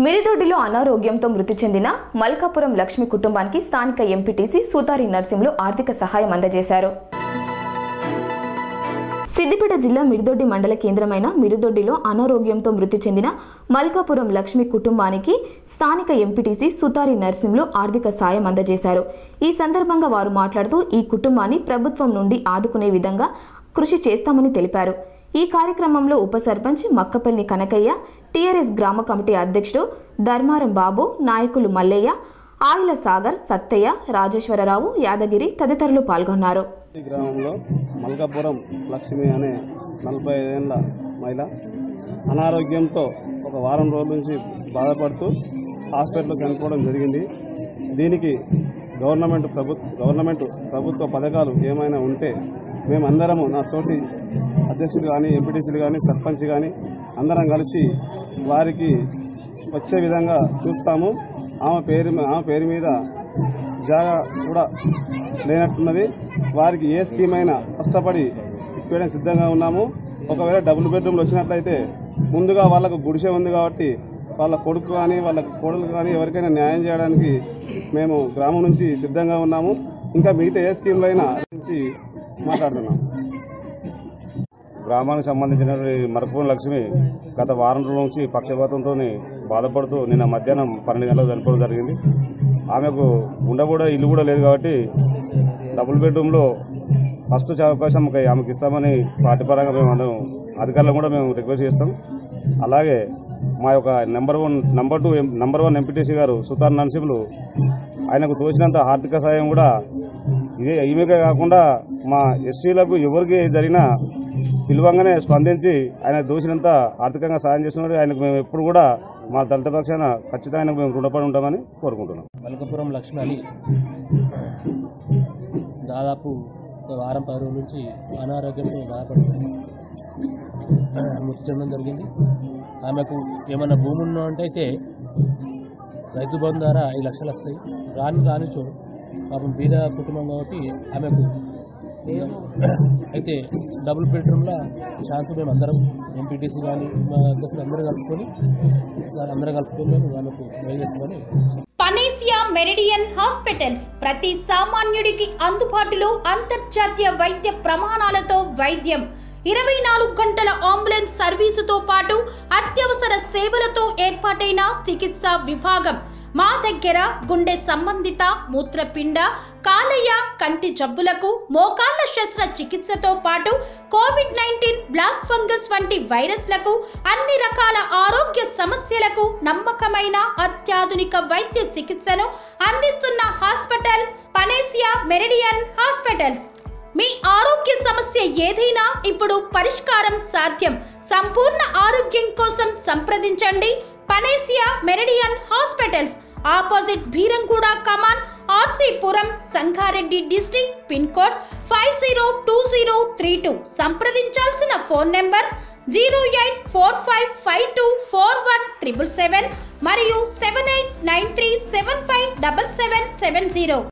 మిరిదొడ్డిలో అనారోగ్యంతో మృతి చెందిన మల్కాపురం లక్ష్మి కుటుంబానికి స్థానిక ఎంపీటీసీ సుతారి నర్సింలు ఆర్థిక సహాయం అందజేశారు సిద్దిపేట జిల్లా మిరిదొడ్డి మండల కేంద్రమైన మిరిదొడ్డిలో అనారోగ్యంతో మృతి చెందిన మల్కాపురం లక్ష్మి కుటుంబానికి స్థానిక ఎంపీటీసీ సుతారి నర్సింలు ఆర్థిక సాయం అందజేశారు ఈ సందర్భంగా వారు మాట్లాడుతూ ఈ కుటుంబాన్ని ప్రభుత్వం నుండి ఆదుకునే విధంగా కృషి చేస్తామని తెలిపారు ఈ కార్యక్రమంలో ఉప సర్పంచ్ మక్కపల్లి కనకయ్య టీఆర్ఎస్ గ్రామ కమిటీ అధ్యక్షుడు ధర్మారం బాబు నాయకులు మల్లయ్య ఆయిల సాగర్ సత్తయ్య రాజేశ్వరరావు యాదగిరి తదితరులు పాల్గొన్నారు ఈ గ్రామంలో మల్కాపురం లక్ష్మి అనే నలభై ఐదేళ్ల మహిళ అనారోగ్యంతో ఒక వారం రోజుల నుంచి బాధపడుతూ హాస్పిటల్లో చనిపోవడం జరిగింది దీనికి గవర్నమెంట్ ప్రభుత్వ గవర్నమెంట్ ప్రభుత్వ పథకాలు ఏమైనా ఉంటే మేమందరము నా తోటి అధ్యక్షులు కానీ ఎంపీటీసీలు కానీ సర్పంచ్ కానీ అందరం కలిసి వారికి వచ్చే విధంగా చూస్తాము ఆమె పేరు ఆమె పేరు మీద జాగా కూడా లేనట్టున్నది వారికి ఏ స్కీమ్ అయినా కష్టపడి ఇప్పించడానికి సిద్ధంగా ఉన్నాము ఒకవేళ డబుల్ బెడ్రూమ్లు వచ్చినట్లయితే ముందుగా వాళ్ళకు గుడిసె ఉంది కాబట్టి వాళ్ళ కొడుకు కానీ వాళ్ళ కోడలు కానీ ఎవరికైనా న్యాయం చేయడానికి మేము గ్రామం నుంచి సిద్ధంగా ఉన్నాము ఇంకా మిగతా ఏ స్కీమ్లు అయినా నుంచి మాట్లాడుతున్నాం గ్రామానికి సంబంధించిన మరపురం లక్ష్మి గత వారం రోజుల నుంచి పక్షపాతంతో బాధపడుతూ నిన్న మధ్యాహ్నం పన్నెండు గంటలకు చనిపోవడం జరిగింది ఆమెకు ఉండకూడ ఇల్లు కూడా లేదు కాబట్టి డబుల్ బెడ్రూమ్లో ఫస్ట్ వచ్చే అవకాశం ఒక ఆమెకి ఇస్తామని పార్టీ పరంగా మేము అందరం అధికారులను కూడా మేము రిక్వెస్ట్ చేస్తాం అలాగే మా యొక్క number one number two number one MPTC గారు సుతార్ నరసింహులు ఆయనకు తోచినంత ఆర్థిక సాయం కూడా ఇదే ఈమెకే కాకుండా మా ఎస్సీలకు ఎవరికి జరిగినా పిలువంగానే స్పందించి ఆయన దోచినంత ఆర్థికంగా సాయం చేస్తున్నాడు ఆయనకు మేము ఎప్పుడు కూడా మా దళిత పక్షాన ఖచ్చితంగా ఆయనకు మేము రుణపడి ఉంటామని కోరుకుంటున్నాం మల్కపురం లక్ష్మి అని దాదాపు ఒక వారం పది రోజుల నుంచి అనారోగ్యంతో బాధపడుతుంది మృతి చెందడం జరిగింది ఆమెకు ఏమైనా భూమి ఉన్నట్టు అయితే రైతు బంధు ద్వారా ఐదు లక్షలు వస్తాయి రాని రానిచో పాపం బీద కుటుంబం కాబట్టి ఆమెకు అయితే డబుల్ బెడ్రూమ్లో శాంతి మేము అందరం ఎంపీటీసీ కానీ మా అధ్యక్షులు అందరూ కలుపుకొని సార్ అందరం కలుపుకొని మేము ఆమెకు మెయిల్ చేస్తామని పనేసియా మెరిడియన్ హాస్పిటల్స్ ప్రతి సామాన్యుడికి అందుబాటులో అంతర్జాతీయ వైద్య ప్రమాణాలతో వైద్యం ఇరవై నాలుగు గంటల అంబులెన్స్ సర్వీసుతో పాటు అత్యవసర సేవలతో ఏర్పాటైన చికిత్సా విభాగం మా దగ్గర గుండె సంబంధిత మూత్రపిండ కాలేయ కంటి జబ్బులకు మోకాళ్ల శస్త్ర చికిత్సతో పాటు కోవిడ్ నైన్టీన్ బ్లాక్ ఫంగస్ వంటి వైరస్లకు అన్ని రకాల ఆరోగ్య సమస్యలకు నమ్మకమైన అత్యాధునిక వైద్య చికిత్సను అందిస్తున్న హాస్పిటల్ పనేసియా మెరిడియన్ హాస్పిటల్స్ మీ ఆరోగ్య సమస్య ఏదైనా ఇప్పుడు పరిష్కారం సాధ్యం సంపూర్ణ ఆరోగ్యం కోసం సంప్రదించండి Panacea Meridian hospitals opposite Bheeramguda Kaman RC Puram Sangareddy district pin code five zero two zero three two సంప్రదించాల్సిన phone number zero eight four five five two four one triple seven మరియు seven eight nine three seven five double seven seven zero